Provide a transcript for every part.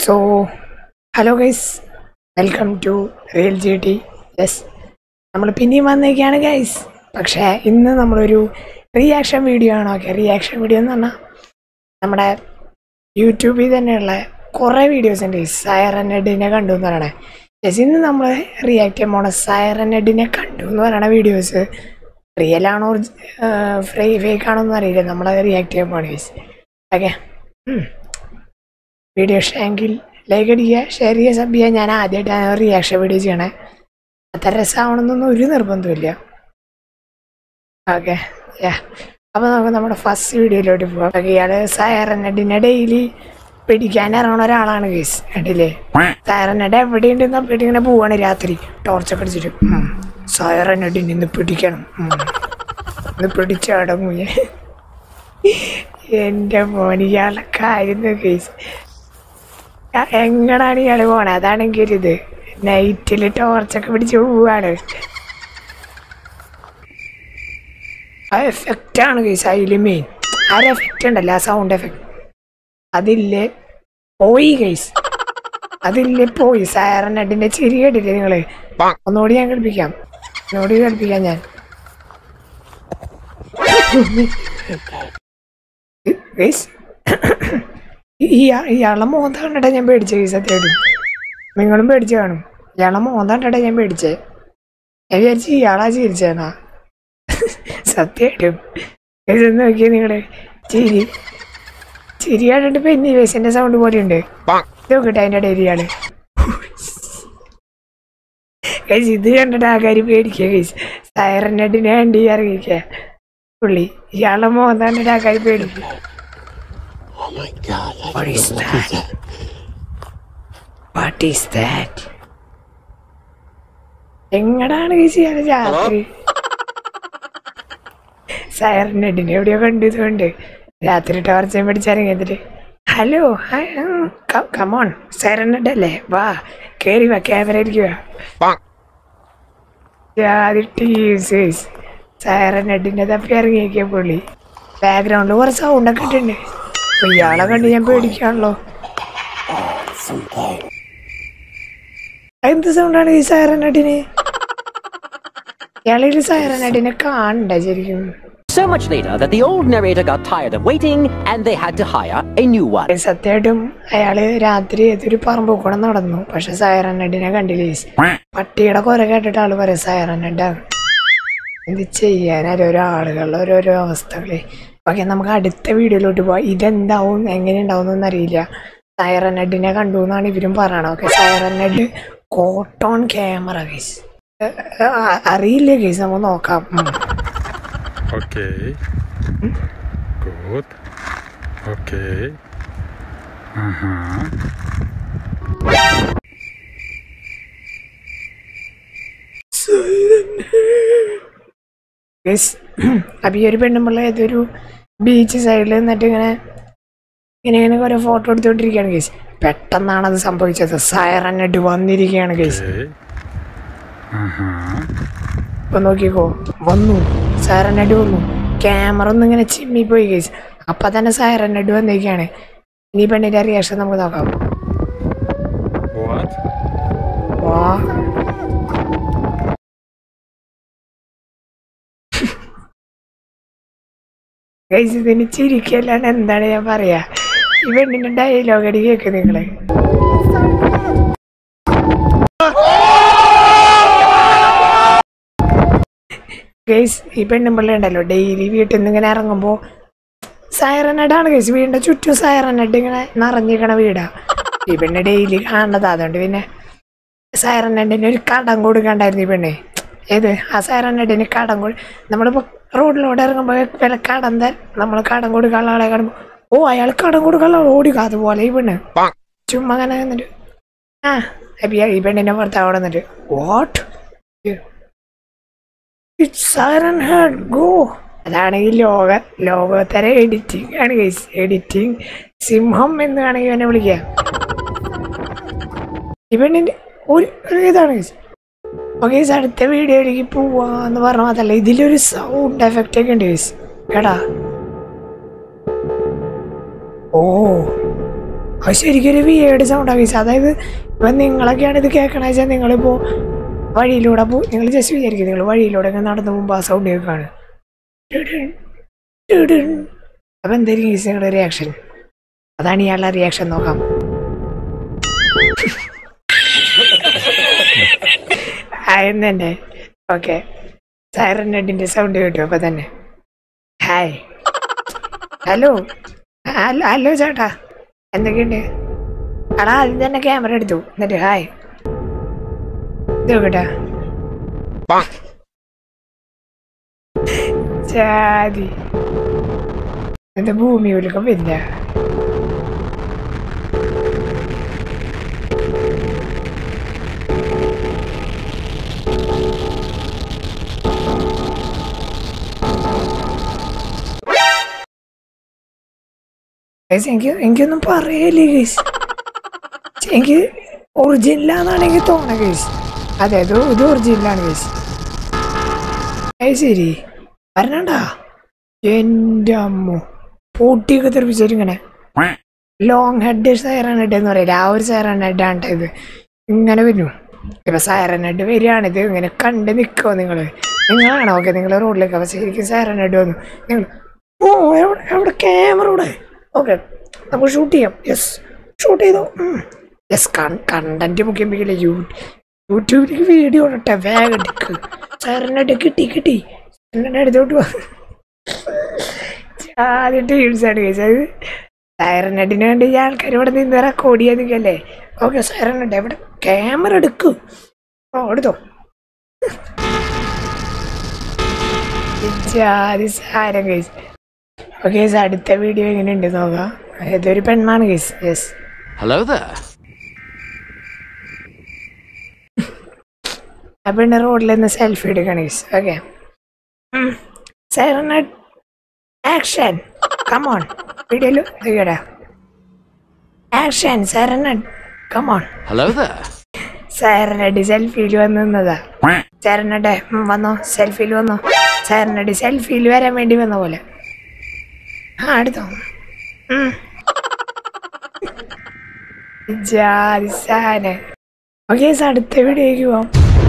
So hello guys welcome to real G T yes നമ്മൾ പിന്നെയും വന്നേക്കാണ് ഗൈസ് പക്ഷേ ഇന്ന് നമ്മളൊരു റിയാക്ഷൻ വീഡിയോ ആണ് ഓക്കെ റിയാക്ഷൻ വീഡിയോ എന്ന് പറഞ്ഞാൽ നമ്മുടെ യൂട്യൂബിൽ തന്നെയുള്ള കുറേ വീഡിയോസ് ഉണ്ട് സൈറൻ ഹെഡിനെ കണ്ടു എന്ന് പറയണേ യെസ് ഇന്ന് നമ്മൾ റിയാക്ട് ചെയ്യാൻ പോണ സൈറൻ ഹെഡിനെ കണ്ടു എന്ന് പറയണ വീഡിയോസ് റിയൽ ആണോ ഫ്രൈ ഫേക്ക് ആണോ എന്ന് അറിയില്ല നമ്മളത് റിയാക്ട് ചെയ്യാൻ പോണ ഗൈസ് ഓക്കെ വീഡിയോ ഇഷ്ടമെങ്കിൽ ലൈക്ക് അടിക്കുക ഷെയർ ചെയ്യുക സബ് ചെയ്യുക ഞാൻ ആദ്യമായിട്ടാണ് റിയാക്ഷൻ വീഡിയോ ചെയ്യണേ അത്ര രസമാവണമെന്നൊന്നും ഒരു നിർബന്ധമില്ല ഓക്കെ യാ അപ്പോൾ നമുക്ക് നമ്മുടെ ഫസ്റ്റ് വീഡിയോയിലോട്ട് പോകാം ഓക്കെ ഇയാൾ സയറനഡിനെ ഡെയിലി പിടിക്കാൻ ഇറങ്ങണ ഒരാളാണ് കേസ് കണ്ടില്ലേ സയറനഡ് എവിടെയുണ്ടെന്ന് അപ്പോഴേക്കും ഇങ്ങനെ പോവാണ് രാത്രി ടോർച്ചൊക്കെ അടിച്ചിട്ട് സയറനഡിനെ ഇന്ന് പിടിക്കണം ഉം. ഇന്ന് പിടിച്ചടങ്ങുക എൻ്റെ മോൻ ഇയാളെ കാര്യം കേസ് എങ്ങടാണ് ഇയാള് പോണേ അതാണെങ്കിൽ ഒരു ഇത് നൈറ്റിൽ ടോർച്ചൊക്കെ പിടിച്ച് പോവാണ് ആ എഫക്റ്റ് ആണ് കേസ് അതിൽ മെയിൻ ആ ഒരു എഫക്റ്റ് ഉണ്ടല്ലോ ആ സൗണ്ട് എഫക്റ്റ് അതില്ലേ പോയി കേസ് അതില്ലേ പോയി സാറൻ അഡിന്റെ ചിരി കേട്ടില്ലേ നിങ്ങള് ഒന്നുകൂടി ഞാൻ കളിപ്പിക്കാം ഒന്നുകൂടി കളിപ്പിക്കാം ഞാൻ ഗൈസ് ഇയാളെ മോന്ത കണ്ടിട്ടാ ഞാൻ പേടിച്ചേ ഈ സത്യമായിട്ടും നിങ്ങളും പേടിച്ചു കാണും ഇയാളെ മോന്ത കണ്ടിട്ടാ ഞാൻ പേടിച്ചേ ഞാൻ വിചാരിച്ചു ഇയാളാ ചിരിച്ചേന്നാ സത്യമായിട്ടും ഇത് നോക്കിയേ നിങ്ങള് ചിരി ചിരി കണ്ടിട്ട് പെന്നി വേസിന്റെ സൗണ്ട് പോലെ ഉണ്ട് ഇത് നോക്കട്ടെ അതിന്റെ ഇടയിൽ ഇയാള് ഗൈസ് ഇത് കണ്ടിട്ട് ആൾക്കാർ പേടിക്കുക ഗൈസ് സൈറനഡിനെ വണ്ടി ഇറങ്ങിക്കുക പുള്ളി ഇയാളെ മോന്ത കണ്ടിട്ട് ആൾക്കാർ പേടിക്കുക Oh my god, I What can is never that? do that. What is that എങ്ങടാണ് ഈ ചെയ്യാൻ രാത്രി സൈറനെഡിനെ എവിടെയോ കണ്ടു ഇതുകൊണ്ട് രാത്രി ടോർച്ച പിടിച്ചിറങ്ങിയതില് ഹലോ കമോൺ സൈറനെഡ് അല്ലേ വാ കേറി വാ ക്യാമറ ഇരിക്കുക സൈറനെഡിനെ തപ്പി ഇറങ്ങിയേക്കിയ പുള്ളി ബാക്ക്ഗ്രൗണ്ടിൽ കുറച്ച് സൗണ്ടൊക്കെ ഇട്ടുണ്ട് അപ്പൊ ഇയാളെ കണ്ട് ഞാൻ പേടിക്കാണല്ലോ എന്ത് സൗണ്ടാണ് ഈ സൈറനഡിന് ഇയാളിൽ സൈറനഡിനെ കാണണ്ട ശരിക്കും So much later that the old narrator got tired of waiting and they had to hire a new one. സത്യമായിട്ടും അയാള് രാത്രി ഏതൊരു പറമ്പ് കൂടെ നടന്നു പക്ഷെ സൈറനഡിനെ കണ്ടില്ല ഈസ്. പട്ടിയുടെ കുര കേട്ടിട്ട് ആള് പറയും സൈറനഡാണ് എന്ത് ചെയ്യാൻ ഓരോ ആളുകളുടെ ഓരോരോ അവസ്ഥകള് ഓക്കെ നമുക്ക് അടുത്ത വീഡിയോയിലോട്ട് പോവാം ഇതെന്താവും എങ്ങനെ ഉണ്ടാവും എന്നൊന്നും അറിയില്ല സൈറനഡിനെ കണ്ടു എന്നാണ് ഇവരും പറയണത് ഓക്കെ സൈറനഡ് കോട്ടോൺ ക്യാമറ കേസ് അറിയില്ല കേസ് നമുക്ക് നോക്കാം ഉം. Okay. Good. Okay. Uh-huh. Guys അപ്പൊ ഈ ഒരു പെണ്ണുമ്പിള്ള ഏതൊരു ബീച്ച് സൈഡിൽ നിന്നിട്ട് ഇങ്ങനെ ഇങ്ങനെ ഇങ്ങനെ ഓരോ ഫോട്ടോ എടുത്തോണ്ടിരിക്കുകയാണ് ഗൈസ് പെട്ടെന്നാണ് അത് സംഭവിച്ചത് സൈറന്നിട്ട് വന്നിരിക്കുകയാണ് ഗൈസ് Okay. Uh-huh. ഇപ്പൊ നോക്കിക്കോ വന്നു സൈറനഡ് വന്നു ക്യാമറ ഒന്നും ഇങ്ങനെ ചിമ്മിപ്പോയി ഗൈസ് അപ്പൊ തന്നെ സൈറനഡ് വന്നിരിക്കുകയാണ് ഇനി പെണ്ണിന്റെ റിയാക്ഷൻ നമുക്ക് നോക്കാം What? വാ ഗൈസ് ഇതിന് ചിരിക്കല്ലാണ്ട് എന്താണ് ഞാൻ പറയാ ഈ പെണ്ണിന്റെ ഡയലോഗ് അടി കേക്ക് നിങ്ങള് ഗൈസ് ഈ പെണ്ണുമ്പിള്ള ഉണ്ടല്ലോ ഡെയിലി വീട്ടിൽ നിന്ന് ഇങ്ങനെ ഇറങ്ങുമ്പോ സൈറനഡാണ് ഗൈസ് വീടിന്റെ ചുറ്റും സൈറനഡ് ഇങ്ങനെ നിറഞ്ഞിരിക്കണ വീടാ ഈ പെണ്ണ് ഡെയിലി കാണുന്നത് അതുകൊണ്ട് പിന്നെ സൈറനഡിന് ഒരു കടം കൊടുക്കണ്ടായിരുന്നു ഈ പെണ്ണെ ഏത് ആ സൈറനഡിന് കടം കൊടു നമ്മളിപ്പോൾ റോഡിലൂടെ ഇറങ്ങുമ്പോൾ വില കടം തരാൻ നമ്മൾ കടം കൊടുക്കാനുള്ള ആളെ കാണുമ്പോൾ ഓ അയാൾ കടം കൊടുക്കാനുള്ള ഓടിക്കുക അതുപോലെ ഈ പെണ്ണ് ചുമ്മാ അങ്ങനെ നിന്നിട്ട് ആ അപ്പൊ ഈ പെണ്ണിന്റെ പുറത്ത് അവിടെ നിന്നിട്ട് വാട്ട് സൈറൻ ഹെഡ് ഗോ അതാണ് ഈ ലോക ലോകോത്തര എഡിറ്റിംഗ് ആണ് ഗൈസ് എഡിറ്റിംഗ് സിംഹം എന്ന് വേണമെങ്കിൽ ഇവനെ വിളിക്കുക ഈ പെണ്ണിന്റെ ഒരു ഒരു ഇതാണ് ഗൈസ് ഓക്കെ അടുത്ത വീഡിയോയിലേക്ക് പോവാന്ന് പറഞ്ഞ മാത്രല്ല ഇതിലൊരു സൗണ്ട് എഫക്റ്റ് ഒക്കെ ഉണ്ട് ഗൈസ് കേടാ ഓ അത് ശരിക്കും ഒരു വിയേഡ് സൗണ്ടാണ് കേസ് അതായത് ഇപ്പം നിങ്ങളൊക്കെയാണ് ഇത് കേൾക്കണ വെച്ചാൽ നിങ്ങളിപ്പോൾ വഴിയിലൂടെ പോ നിങ്ങൾ ജസ്റ്റ് വിചാരിക്കും നിങ്ങൾ വഴിയിലൂടെ ഇങ്ങനെ നടന്നു പോകുമ്പോൾ ആ സൗണ്ട് കേൾക്കുകയാണ് അപ്പം എന്തായിരിക്കും കേസ് നിങ്ങളുടെ റിയാക്ഷൻ അതാണ് ഇയാളുടെ റിയാക്ഷൻ നോക്കാം ആയെന്ന് തന്നെ ഓക്കെ സൈറൻ നെഡിന്റെ സൗണ്ട് കേട്ടു അപ്പൊ തന്നെ ഹായ് ഹലോ ഹലോ ഹലോ ചേട്ടാ എന്തൊക്കെയുണ്ട് എടാ ആദ്യം തന്നെ ക്യാമറ എടുത്തു എന്നിട്ട് ഹായ് ഇത് നോക്കട്ടെ ജാതി എന്താ ഭൂമി ഒലുക്കം വരില്ല Guys, എനിക്ക് എനിക്കൊന്നും പറയല്ലേ ഗൈസ് എനിക്ക് ഒറിജിനലാന്നാണ് എനിക്ക് തോന്നണ ഗൈസ് അതെ ഇത് ഇത് ഒറിജിനലാണ് ഗൈസ് അത് ശരി വരണണ്ടാ എൻ്റെ അമ്മ പൊട്ടിയൊക്കെ തെറിപ്പിച്ചിട്ട് ഇങ്ങനെ ലോങ് ഹെഡ് സൈറൺ ഹെഡ് എന്ന് പറയില്ല ആ ഒരു സൈറൺ ഹെഡാണ് ഇത് ഇങ്ങനെ വരും ഇപ്പൊ സൈറൺ ഹെഡ് വരികയാണിത് ഇങ്ങനെ കണ്ട് നിൽക്കുമോ നിങ്ങൾ നിങ്ങളാണോ ഓക്കെ നിങ്ങൾ റോഡിലേക്ക് അപ്പൊ ശരിക്കും സൈറൺ ഹെഡ് വന്നു നിങ്ങൾ ഓ എവിടെ എവിടെ ക്യാമറ ഇവിടെ ഓക്കെ നമുക്ക് ഷൂട്ട് ചെയ്യാം യെസ് ഷൂട്ട് ചെയ്തോ യെസ് കണ്ടന്റ് മുഖ്യമില്ല യൂ യൂട്യൂബിലേക്ക് വീഡിയോ ഇട്ടെ വേഗം എടുക്ക് സാറിനെ കിട്ടി കിട്ടി എന്നെ എടുത്തോട്ട് വാ ആദ്യം ടീംസാണ് കഴിച്ചത് സൈറനെഡിന് വേണ്ടി ഈ ആൾക്കാർ ഇവിടെ നിന്ന് റെക്കോർഡ് ചെയ്യാൻ നിൽക്കല്ലേ ഓക്കെ സൈറനെഡ് എവിടെ ക്യാമറ എടുക്കും ഓ എടുത്തോ ജാതി സാരം കഴിച്ചു ഓക്കെ അടുത്ത വീഡിയോ എങ്ങനെയുണ്ട് നോക്കാം ഇതൊരു പെണ്ണാണ് കേസ് യെസ് Hello there. ആ പെണ്ണ് റോഡിൽ നിന്ന് സെൽഫി എടുക്കണം കേസ് ഓക്കെ സൈറനഡ് ആക്ഷൻ കമോൺ വീഡിയോയിൽ ഇതാ ആക്ഷൻ സൈറനഡ് കമോൺ Hello there. സൈറനഡ് സെൽഫിയിൽ വന്ന് നിന്നതാ സൈറനഡ് വന്നോ സെൽഫിയിൽ വന്നോ സൈറനഡ് സെൽഫിയിൽ വരാൻ വേണ്ടി വന്ന പോലെ ആ എടുത്തോ ഉം. ജാതി സാധനം ഓക്കെ അടുത്ത വീഡിയോക്ക് പോവാം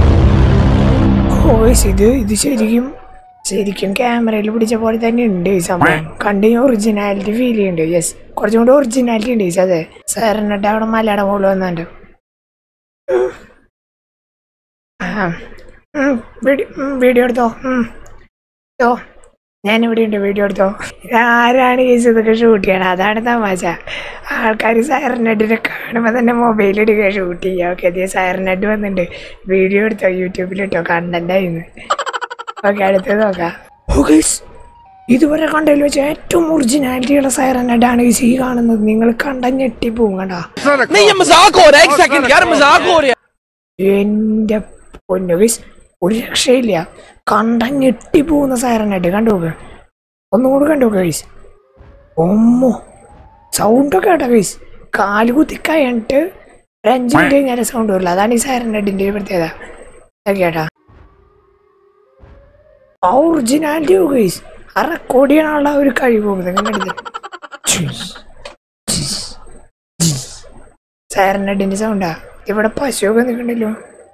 ഓയ്സ് ഇത് ഇത് ശരിക്കും ശരിക്കും ക്യാമറയിൽ പിടിച്ച പോലെ തന്നെ ഉണ്ട് ഈ സംഭവം കണ്ട് ഒറിജിനാലിറ്റി ഫീൽ ചെയ്യുന്നുണ്ട് യെസ് കുറച്ചും കൂടി ഒറിജിനാലിറ്റി ഉണ്ട് ചേച്ചി അതെ സാറിനിട്ട് അവിടെ മലയുടെ മുകളിൽ വന്നുണ്ട് വീഡിയോ എടുത്തോ ഉം. എടുത്തോ ഞാനിവിടെ ഉണ്ട് വീഡിയോ എടുത്തോ ആരാണ് ചേച്ചി ഇതൊക്കെ ഷൂട്ട് ചെയ്യണം അതാണ് തമാശ ആൾക്കാർ സൈറനെഡിനെ കാണുമ്പോൾ തന്നെ മൊബൈൽ എടുക്കുക ഷൂട്ട് ചെയ്യുക ഓക്കെ അതേ സൈറനെഡ് വന്നിട്ടുണ്ട് വീഡിയോ എടുത്തോ യൂട്യൂബിലിട്ടോ കണ്ടന്റ് ആയിരുന്നു ഓക്കെ അടുത്തത് നോക്കാം ഓക്കെ ഇതുവരെ കണ്ടതിൽ വെച്ച് ഏറ്റവും ഒറിജിനാലിറ്റിയുള്ള സൈറനെഡാണ് ഈ സീ കാണുന്നത് നിങ്ങൾ കണ്ട ഞെട്ടിപ്പോവും കണ്ടാ എന്റെ പൊന്നു ഗൈസ് ഒരു രക്ഷയില്ല കണ്ട ഞെട്ടിപ്പോകുന്ന സൈറനെഡ് കണ്ടു നോക്ക് ഒന്നും കൂടി കണ്ടു നോക്ക് ഗൈസ് ഒമ്മോ സൗണ്ടൊക്കെ കേട്ടോ ഗൈസ് കാല് കുത്തി കഴിഞ്ഞിട്ട് ഒരു അഞ്ച് മിനിറ്റ് കഴിഞ്ഞാൽ സൗണ്ട് വരില്ല അതാണ് ഈ സൈറനെഡിന്റെ ഒരു പ്രത്യേകത ഇതൊക്കെ കേട്ടാ ആ ഒറിജിനാലിറ്റി ഗൈസ് ആ റെക്കോർഡ് ചെയ്യാനുള്ള ആ ഒരു കഴിവ് ഇങ്ങനെ എടുത്ത് സൈറനെഡിന്റെ സൗണ്ടാ ഇവിടെ പശുവൊക്കെ നിൽക്കണ്ടല്ലോ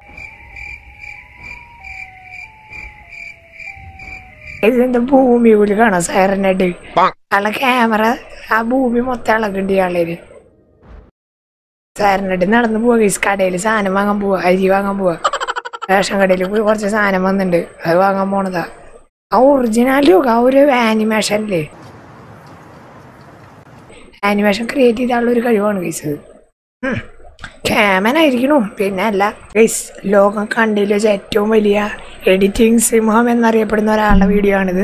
ഇതെന്താ ഭൂമി പോലെ കാണാം സൈറനെഡ് ആളെ ക്യാമറ ആ ഭൂമി മൊത്തം ഇളകണ്ട് ഇയാളേര് സൈറനെഡ് നടന്നു പോവാ ഗൈസ് കടയിൽ സാധനം വാങ്ങാൻ പോവാ അരി വാങ്ങാൻ പോവാ റേഷൻ കടയിൽ പോയി കുറച്ച് സാധനം വന്നിട്ടുണ്ട് അത് വാങ്ങാൻ പോണതാ ആ ഒറിജിനാലും ആ ഒരു ആനിമേഷനില്ലേ ആനിമേഷൻ ക്രിയേറ്റ് ചെയ്താലുള്ള ഒരു കഴിവാണ് ഗൈസ് ക്യാമനായിരിക്കണു പിന്നെ അല്ല ഗൈസ് ലോകം കണ്ടതിൽ വെച്ച് ഏറ്റവും വലിയ എഡിറ്റിംഗ് സിംഹം എന്നറിയപ്പെടുന്ന ഒരാളുടെ വീഡിയോ ആണിത്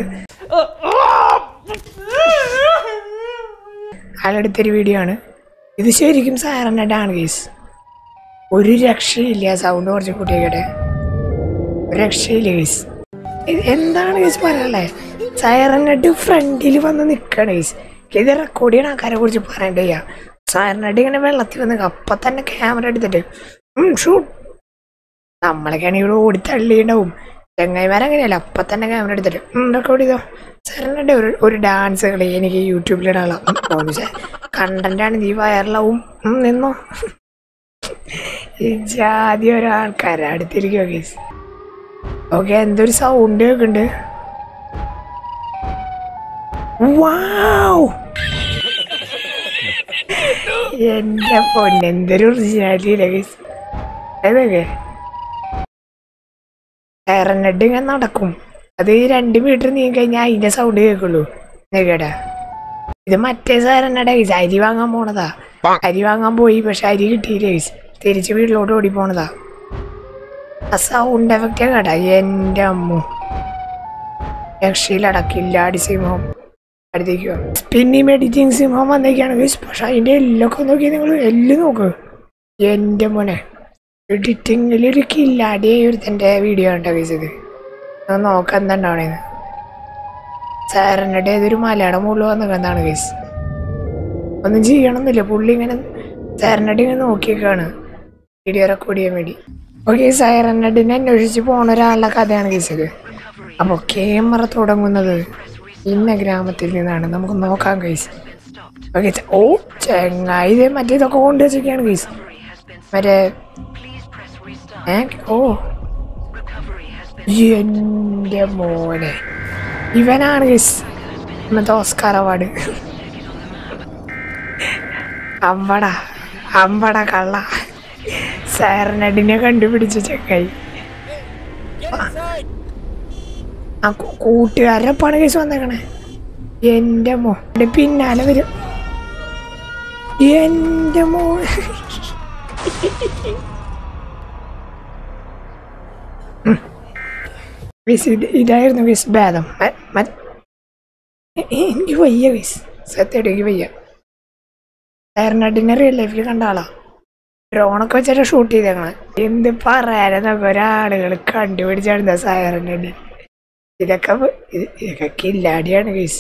അയാളെടുത്തൊരു വീഡിയോ ആണ് ഇത് ശരിക്കും സാറനഡാണ് ഗൈസ് ഒരു രക്ഷയില്ല സൗണ്ട് കുറച്ച് കൂട്ടിയേക്കട്ടെ ഒരു രക്ഷയില്ല ഗൈസ് ഇത് എന്താണ് ഗൈസ് പറയാനുള്ളത് സൈറനഡ് ഫ്രണ്ടിൽ വന്ന് നിൽക്കണം ഗൈസ് ഇത് റെക്കോർഡ് ചെയ്യണ ആൾക്കാരെ കുറിച്ച് പറയണ്ട ചെയ്യാം സൈറനഡ് ഇങ്ങനെ വെള്ളത്തിൽ വന്ന് അപ്പൊ തന്നെ ക്യാമറ എടുത്തിട്ട് ഷൂട്ട് നമ്മളൊക്കെയാണെങ്കിൽ ഇവിടെ ഓടി തള്ളിയിട്ടുണ്ടാവും ചങ്ങായിമാരങ്ങനെയല്ല അപ്പൊ തന്നെ ക്യാമറ എടുത്തിട്ട് റെക്കോർഡ് ചെയ്തോ സാറിനുണ്ട് ഒരു ഒരു ഡാൻസ് കളി എനിക്ക് യൂട്യൂബിലിടാനുള്ള കണ്ടന്റ് ആണ് നീ വയറിലാവും ഉം, നിന്നോ ഈ ജാതി ഒരാൾക്കാരെ അടുത്തിരിക്കുക കേസ് ഓക്കെ എന്തൊരു സൗണ്ട് കേൾക്കുന്നുണ്ട് വാവ് എന്റെ പൊന്നെ എന്തൊരു ഒറിജിനാലിറ്റി ഇല്ല കേസ് അതൊക്കെ എറനെഡ് ഇങ്ങനെ നടക്കും അത് ഈ രണ്ട് മീറ്റർ നീങ്ങി കഴിഞ്ഞാൽ അതിന്റെ സൗണ്ട് കേൾക്കുള്ളൂ കേടാ ഇത് മറ്റേ സാരനട കേസ് അരി വാങ്ങാൻ പോണതാ അരി വാങ്ങാൻ പോയി പക്ഷെ അരി കിട്ടിയില്ല കേസ് തിരിച്ച് വീട്ടിലോട്ട് ഓടി പോണതാ ആ സൗണ്ട് എഫക്റ്റ് കേട്ടാ എന്റെ അമ്മു രക്ഷയിലടക്കില്ല സിംഹം അടുത്തേക്ക് വാ. പിന്നെയും എഡിറ്റിംഗ് സിംഹം വന്നേക്കാണ് ഗൈസ് പക്ഷെ അതിന്റെ എല്ലൊക്കെ നോക്കി നിങ്ങൾ എല്ലാം നോക്ക് എന്റെ മോനെ എഡിറ്റിങ്ങിൽ ഒരു കില്ലാടി ഒരുത്തൻ്റെ വീഡിയോ കണ്ട ഗൈസ് ഇത് ഒന്ന് നോക്കാം എന്തുണ്ടാവണേന്ന് സാറിൻ്റെ ഏതൊരു മലയാളം മുകളിൽ വന്ന് എന്താണ് ഗൈസ് ഒന്നും ചെയ്യണമെന്നില്ല പുള്ളി ഇങ്ങനെ സാറിനടി ഇങ്ങനെ നോക്കിയേക്കാണ് വീഡിയോ റെക്കോർഡ് ചെയ്യാൻ വേണ്ടി ഓക്കെ സൈറനഡിനെ അന്വേഷിച്ച് പോണ ഒരാളുടെ കഥയാണ് കേസത് അപ്പോൾ ക്യാമറ തുടങ്ങുന്നത് ഇന്ന ഗ്രാമത്തിൽ നിന്നാണ് നമുക്ക് നോക്കാം കേസ് ഓക്കെ ഓ ചെങ്ങായി ഇത് മറ്റേതൊക്കെ കൊണ്ട് വെച്ചൊക്കെയാണ് കേസ് മറ്റേ ഏ ഓ എന്റെ മോനെ ഇവനാണ് കേസ് ഇന്നത്തെ ഓസ്കാർ അവാർഡ് അമ്പട അമ്പട കള്ള സാറിനടിനെ കണ്ടുപിടിച്ച ചെക്കായി ആ കൂ- കൂട്ടുകാരപ്പാണ് കേസ് വന്നേക്കണേ എന്റെ മോ ഇവിടെ പിന്നാലെ വരും എന്റെ മോ ഉം. മിസ് ഇത് ഇതായിരുന്നു മിസ് ഭേദം മ- മ- എ- എനിക്ക് വയ്യ മിസ് സത്യമായിട്ട് എനിക്ക് വയ്യ സാറിനടിനെ റിയൽ ലൈഫിൽ കണ്ട ആളാ ഡ്രോണൊക്കെ വെച്ചിട്ട് ഷൂട്ട് ചെയ്തേക്കണേ എന്ത് പറയാനെന്നൊക്കെ ഒരാളുകൾ കണ്ടുപിടിച്ചാണ് സാറിനടി ഇതൊക്കെ വ- ഇത് ഇതൊക്കെ കില്ലാടിയാണ് കേസ്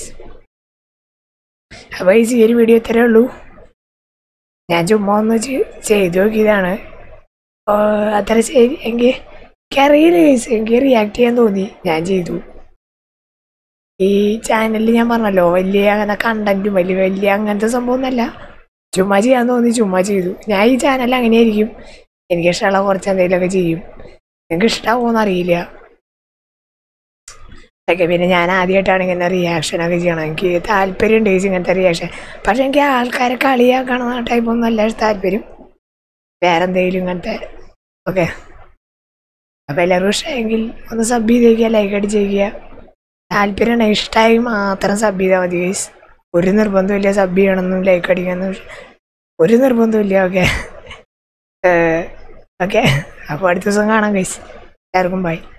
അപ്പൊ ഈ ഒരു വീഡിയോ ഇത്രേ ഉള്ളൂ ഞാൻ ചുമ്മാ ഒന്ന് ചെ- ചെയ്തു നോക്കിയതാണ് ഓ, അത്ര ശരി എങ്കിൽ എനിക്കറിയില്ല കേസ് എനിക്ക് റിയാക്ട് ചെയ്യാൻ തോന്നി ഞാൻ ചെയ്തു ഈ ചാനലിൽ ഞാൻ പറഞ്ഞല്ലോ വലിയ അങ്ങനെ കണ്ടന്റും വലിയ വലിയ അങ്ങനത്തെ സംഭവം ഒന്നല്ല ചുമ്മാ ചെയ്യാൻ തോന്നി ചുമ്മാ ചെയ്തു ഞാൻ ഈ ചാനൽ അങ്ങനെയായിരിക്കും എനിക്ക് ഇഷ്ടമുള്ള കുറച്ച് എന്തെങ്കിലുമൊക്കെ ചെയ്യും നിങ്ങൾക്ക് ഇഷ്ടാവോന്ന് അറിയില്ല ഒക്കെ പിന്നെ ഞാൻ ആദ്യമായിട്ടാണ് ഇങ്ങനെ റിയാക്ഷൻ ഒക്കെ ചെയ്യണം എനിക്ക് താല്പര്യമുണ്ട് ചേച്ചി ഇങ്ങനത്തെ റിയാക്ഷൻ പക്ഷെ എനിക്ക് ആൾക്കാരെ കളിയാക്കണം ആ ടൈപ്പ് ഒന്നും അല്ല താല്പര്യം വേറെ എന്തെങ്കിലും ഇങ്ങനത്തെ ഓക്കെ അപ്പോൾ എല്ലാവരും ഇഷ്ടമായെങ്കിൽ ഒന്ന് സബ് ചെയ്തേക്കുക ലൈക്ക് അടിച്ചേക്കുക താല്പര്യമാണ് ഇഷ്ടമായി മാത്രം സബ് ചെയ്താൽ മതി ഗൈസ് ഒരു നിർബന്ധമില്ല സബ് ചെയ്യണമെന്നും ലൈക്ക് അടിക്കാനും ഒരു നിർബന്ധമില്ല ഓക്കെ ഓക്കെ അപ്പോൾ അടുത്ത ദിവസം കാണാം ഗൈസ് എല്ലാവർക്കും ബൈ